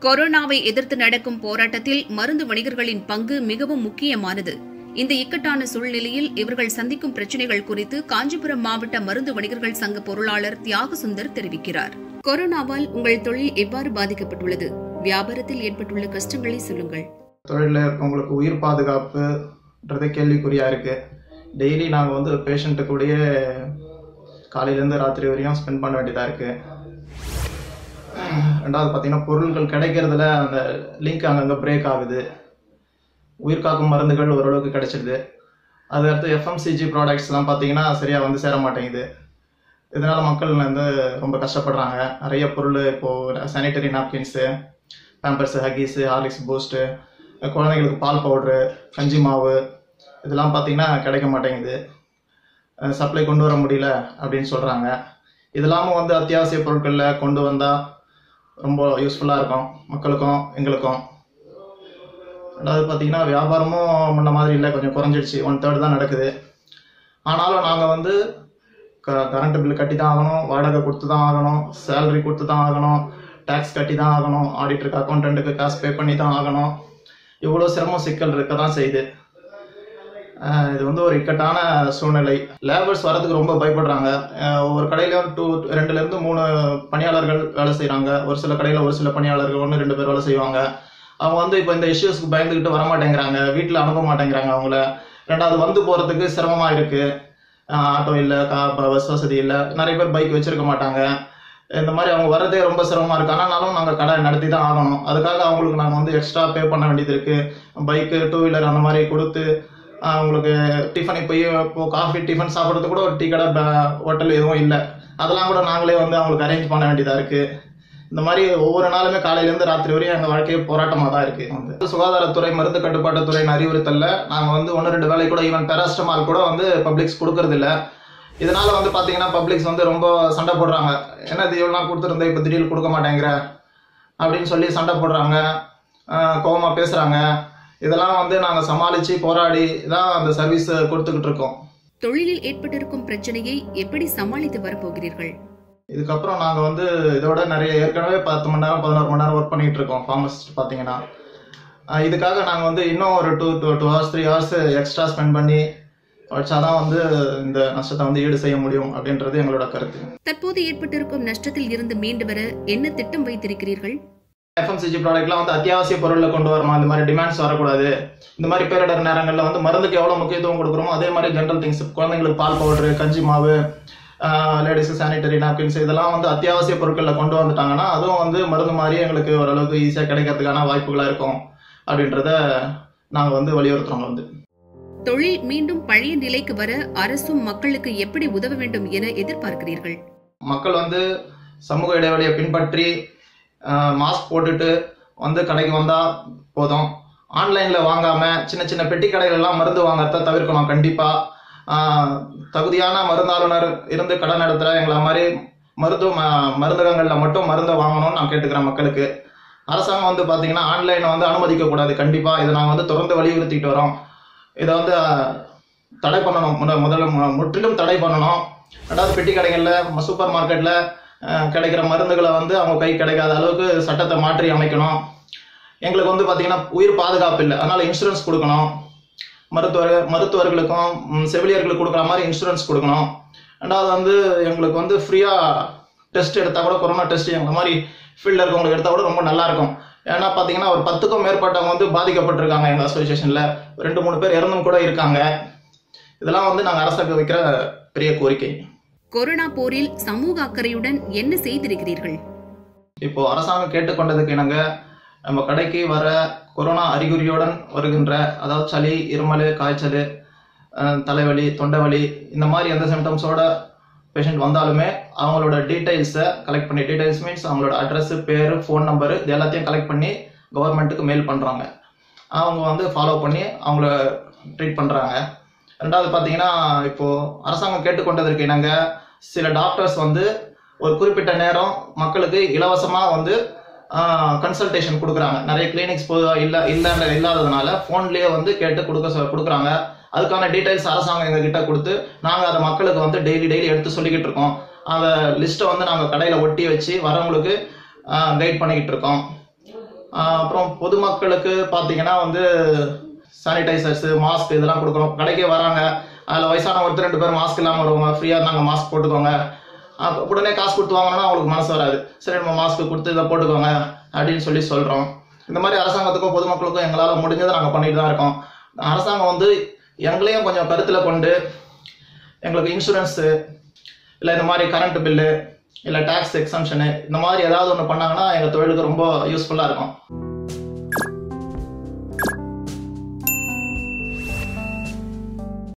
கொரோனாவை எதிர்த்து நடக்கும் போராட்டத்தில் மருந்து வணிகர்களின் பங்கு மிகவும் முக்கியமானது இந்த இக்கட்டான சூழ்நிலையில் இவர்கள் சந்திக்கும் பிரச்சினைகள் குறித்து காஞ்சிபுரம் மாவட்ட மருந்து வணிகர்கள் சங்க பொருளாளர் தியாகசுந்தர் தெரிவிக்கிறார் கொரோனாவால் உங்கள் தொழில் எவ்வாறு பாதிக்கப்பட்டுள்ளது வியாபாரத்தில் ஏற்பட்டுள்ள கஷ்டங்களை சொல்லுங்கள் தொழிலில் இருக்கவங்களுக்கு உயிர் பாதுகாப்புன்றது கேள்விக்குறியாக இருக்குது டெய்லி நாங்கள் வந்து பேஷண்ட்டு கூடயே காலையிலேருந்து ராத்திரி வரையும் ஸ்பெண்ட் பண்ண வேண்டியதாக இருக்குது ரெண்டாவது பார்த்தீங்கன்னா பொருட்கள் கிடைக்கிறதுல அந்த லிங்க் அங்கங்கே பிரேக் ஆகுது உயிர் காக்கும் மருந்துகள் ஓரளவுக்கு கிடைச்சிடுது அது அடுத்து எஃப்எம்சிஜி ப்ராடக்ட்ஸ்லாம் பார்த்தீங்கன்னா சரியாக வந்து சேர மாட்டேங்குது இதனால் மக்கள் வந்து ரொம்ப கஷ்டப்படுறாங்க நிறைய பொருள் இப்போது sanitary napkins Pampers Huggies Horlicks Boost குழந்தைங்களுக்கு பால் பவுட்ரு கஞ்சி மாவு இதெல்லாம் பார்த்தீங்கன்னா கிடைக்க மாட்டேங்குது சப்ளை கொண்டு வர முடியல அப்படின்னு சொல்கிறாங்க இது இல்லாமல் வந்து அத்தியாவசிய பொருட்களில் கொண்டு வந்தால் ரொம்ப யூஸ்ஃபுல்லாக இருக்கும் மக்களுக்கும் எங்களுக்கும் ரெண்டாவது பார்த்தீங்கன்னா வியாபாரமும் முன்ன மாதிரி இல்லை கொஞ்சம் குறைஞ்சிடுச்சு ஒன் தேர்ட் தான் நடக்குது ஆனாலும் நாங்கள் வந்து க கரண்ட் பில் கட்டி தான் ஆகணும் வாடகை கொடுத்து தான் ஆகணும் சேலரி கொடுத்து தான் ஆகணும் டேக்ஸ் கட்டி தான் ஆகணும் ஆடிட்டருக்கு அக்கௌண்டண்ட்டுக்கு காசு பே பண்ணி தான் ஆகணும் இவ்வளோ சிரமம் சிக்கல் இருக்க தான் செய்யுது ஆஹ் இது வந்து ஒரு இக்கட்டான சூழ்நிலை லேபர்ஸ் வரதுக்கு ரொம்ப பயப்படுறாங்க ஆஹ் ஒவ்வொரு கடையிலையும் டூ ரெண்டுலேருந்து மூணு பணியாளர்கள் வேலை செய்கிறாங்க ஒரு சில கடையில் ஒரு சில பணியாளர்கள் ஒன்று ரெண்டு பேர் வேலை செய்வாங்க அவங்க வந்து இப்போ இந்த இஷ்யூஸ்க்கு பயந்துக்கிட்டு வர மாட்டேங்கிறாங்க வீட்டில் அனுப்ப மாட்டேங்கிறாங்க அவங்கள ரெண்டாவது வந்து போகிறதுக்கு சிரமமாக இருக்குது ஆட்டோ இல்லை கா பஸ் வசதி இல்லை நிறைய பேர் பைக் வச்சிருக்க மாட்டாங்க இந்த மாதிரி அவங்க வரதே ரொம்ப சிரமமாக இருக்கு ஆனாலும் நாங்கள் கடை நடத்தி தான் ஆகணும் அதுக்காக அவங்களுக்கு நாங்கள் வந்து எக்ஸ்ட்ரா பே பண்ண வேண்டியது இருக்குது பைக்கு டூ வீலர் அந்த மாதிரி கொடுத்து ஆஹ் அவங்களுக்கு டிஃபன் இப்போ இப்போ காஃபி டிஃபன் சாப்பிட்றது கூட ஒரு டீ கடை ஹோட்டல் எதுவும் இல்லை அதெல்லாம் கூட நாங்களே வந்து அவங்களுக்கு அரேஞ்ச் பண்ண வேண்டியதாக இருக்குது இந்த மாதிரி ஒவ்வொரு நாளுமே காலையிலேருந்து ராத்திரி வரையும் எங்கள் வாழ்க்கையே போராட்டமாக தான் இருக்குது வந்து சுகாதாரத்துறை மருந்து கட்டுப்பாட்டுத்துறையின் அறிவுறுத்தல்ல நாங்கள் வந்து ஒன்று ரெண்டு வேலை கூட ஈவன் பெராஸ்டமால் கூட வந்து பப்ளிக்ஸ் கொடுக்கறது இல்ல இதனால வந்து பார்த்தீங்கன்னா பப்ளிக்ஸ் வந்து ரொம்ப சண்டை போடுறாங்க என்ன இது இவ்வளோ கொடுத்துருந்தேன் இப்போ திடீர்னு கொடுக்க மாட்டேங்கிற அப்படின்னு சொல்லி சண்டை போடுறாங்க கோவமாக பேசுகிறாங்க இதெல்லாம் வந்து நாங்கள் சமாளித்து போராடி தான் அந்த சர்வீஸ் கொடுத்துக்கிட்டு இருக்கோம் தொழிலில் ஏற்பட்டிருக்கும் பிரச்சனையை எப்படி சமாளித்து வரப்போகிறீர்கள் இதுக்கப்புறம் நாங்கள் வந்து இதோட நிறைய ஏற்கனவே பத்து மணி நேரம் பதினோரு மணி நேரம் ஒர்க் பண்ணிட்டு இருக்கோம் ஃபார்மசிஸ்ட் பார்த்தீங்கன்னா ஆஹ் இதுக்காக நாங்கள் வந்து இன்னும் ஒரு two two two hours three hours extra spend பண்ணி வச்சாதான் வந்து இந்த நஷ்டத்தை வந்து ஈடு செய்ய முடியும் அப்படின்றது எங்களோட கருத்து தற்போது ஏற்பட்டிருக்கும் நஷ்டத்தில் இருந்து மீண்டு வர என்ன திட்டம் வைத்திருக்கிறீர்கள் எஃப்எம்சிஜி ப்ராடக்ட்லாம் வந்து அத்தியாவசிய பொருளில் கொண்டு வரணும் இந்த மாதிரி டிமாண்ட்ஸ் வரக்கூடாது இந்த மாதிரி பேரிடர் நேரங்களில் வந்து மருந்துக்கு எவ்வளோ முக்கியத்துவம் கொடுக்குறோமோ அதே மாதிரி ஜென்ரல் திங்ஸ் குழந்தைங்களுக்கு பால் பவுடரு கஞ்சி மாவு லேடிஸு சானிட்டரி நாப்கின்ஸ் இதெல்லாம் வந்து அத்தியாவசிய பொருட்களில் கொண்டு வந்துட்டாங்கன்னா அதுவும் வந்து மருந்து மாதிரி எங்களுக்கு ஓரளவுக்கு ஈஸியாக கிடைக்கிறதுக்கான வாய்ப்புகளாக இருக்கும் அப்படின்றத நாங்கள் வந்து வலியுறுத்துறோம் வந்து தொழில் மீண்டும் பழைய நிலைக்கு வர அரசும் மக்களுக்கு எப்படி உதவ வேண்டும் என எதிர்பார்க்கிறீர்கள் மக்கள் வந்து சமூக இடைவெளியை பின்பற்றி மாஸ்க் போட்டுட்டு வந்து கடைக்கு வந்தால் போதும் ஆன்லைனில் வாங்காமல் சின்ன சின்ன பெட்டி கடைகளெல்லாம் மருந்து வாங்குறத தவிர்க்கணும் கண்டிப்பாக தகுதியான மருந்தாளுநர் இருந்து கடை நடத்துகிற எங்களை மாதிரி மருத்துவ ம- மருந்தகங்களில் மட்டும் மருந்தை வாங்கணும்னு நான் கேட்டுக்கிறேன் மக்களுக்கு அரசாங்கம் வந்து பார்த்தீங்கன்னா ஆன்லைனை வந்து அனுமதிக்கக்கூடாது கண்டிப்பாக இதை நாங்கள் வந்து தொடர்ந்து வலியுறுத்திட்டு வரோம் இதை வந்து அஹ், தடை பண்ணணும் முத முதல்ல மு- முற்றிலும் தடை பண்ணணும் ரெண்டாவது பெட்டி கடைகளில் சூப்பர் மார்க்கெட்டில் கிடைக்கிற மருந்துகளை வந்து அவங்க கை கிடைக்காத அளவுக்கு சட்டத்தை மாற்றி அமைக்கணும் எங்களுக்கு வந்து பார்த்தீங்கன்னா உயிர் பாதுகாப்பு இல்லை அதனால் இன்சூரன்ஸ் கொடுக்கணும் மருத்துவர் மருத்துவர்களுக்கும் ம், செவிலியர்களுக்கு கொடுக்குற மாதிரி இன்சூரன்ஸ் கொடுக்கணும் ரெண்டாவது வந்து எங்களுக்கு வந்து ஃப்ரீயாக டெஸ்ட் எடுத்தால் கூட கொரோனா டெஸ்ட் எங்களை மாதிரி ஃபீல்டில் இருக்கவங்களுக்கு எடுத்தால் கூட ரொம்ப நல்லா இருக்கும் ஏன்னா பார்த்தீங்கன்னா ஒரு பத்துக்கும் மேற்பட்டவங்க வந்து பாதிக்கப்பட்டிருக்காங்க எங்கள் அசோசியேஷனில் ரெண்டு மூணு பேர் இறந்தும் கூட இருக்காங்க இதெல்லாம் வந்து நாங்கள் அரசுக்கு வைக்கிற பெரிய கோரிக்கை கொரோனா போரில் சமூக அக்கறையுடன் என்ன செய்திருக்கிறீர்கள் இப்போ அரசாங்கம் கேட்டுக்கொண்டதுக்கு இணங்க நம்ம கடைக்கு வர கொரோனா அறிகுறியுடன் வருகின்ற அதாவது சளி இருமல் காய்ச்சல் அஹ், தலைவலி தொண்டைவலி இந்த மாதிரி எந்த சிம்டம்ஸோட பேஷண்ட் வந்தாலுமே அவங்களோட டீட்டெயில்ஸை கலெக்ட் பண்ணி டீட்டெயில்ஸ் மீன்ஸ் அவங்களோட அட்ரஸ் பேர் ஃபோன் நம்பரு இது எல்லாத்தையும் கலெக்ட் பண்ணி கவர்மெண்ட்டுக்கு மெயில் பண்ணுறாங்க அவங்க வந்து ஃபாலோ பண்ணி அவங்கள ட்ரீட் பண்ணுறாங்க ரெண்டாவது பார்த்தீங்கன்னா இப்போது அரசாங்கம் கேட்டுக்கொண்டதற்கு இணங்க சில டாக்டர்ஸ் வந்து ஒரு குறிப்பிட்ட நேரம் மக்களுக்கு இலவசமாக வந்து கன்சல்டேஷன் கொடுக்குறாங்க நிறைய கிளினிக்ஸ் பொதுவாக இல்லை இல்லைன்ற இல்லாததுனால ஃபோன்லேயே வந்து கேட்டு கொடுக்க சொ- கொடுக்குறாங்க அதுக்கான டீட்டெயில்ஸ் அரசாங்கம் எங்ககிட்ட கொடுத்து நாங்கள் அதை மக்களுக்கு வந்து டெய்லி டெய்லி எடுத்து சொல்லிக்கிட்டு இருக்கோம் அந்த லிஸ்ட்டை வந்து நாங்கள் கடையில் ஒட்டி வச்சு வரவங்களுக்கு கைட் பண்ணிக்கிட்டு இருக்கோம் ஆஹ் அப்புறம் பொதுமக்களுக்கு பார்த்தீங்கன்னா வந்து சானிடைசர்ஸ் மாஸ்க் இதெல்லாம் கொடுக்குறோம் கடைக்கே வராங்க அதில் வயசான ஒருத்தர் ரெண்டு பேர் மாஸ்க் இல்லாமல் வருவாங்க ஃப்ரீயாக இருந்தாங்க மாஸ்க் போட்டுக்கோங்க அப்ப உடனே காசு கொடுத்து வாங்கினா அவங்களுக்கு மனசு வராது சரி நம்ம மாஸ்க் கொடுத்து இதை போட்டுக்கோங்க அப்படின்னு சொல்லி சொல்கிறோம் இந்த மாதிரி அரசாங்கத்துக்கும் பொதுமக்களுக்கும் எங்களால் முடிஞ்சதை நாங்கள் பண்ணிட்டு தான் இருக்கோம் அரசாங்கம் வந்து எங்களையும் கொஞ்சம் கருத்தில் கொண்டு எங்களுக்கு இன்சூரன்ஸு இல்லை இந்த மாதிரி கரண்ட் பில்லு இல்லை டேக்ஸ் எக்ஸம்ஷனு இந்த மாதிரி ஏதாவது ஒன்று பண்ணாங்கன்னா எங்கள் தொழிலுக்கு ரொம்ப யூஸ்ஃபுல்லாக இருக்கும்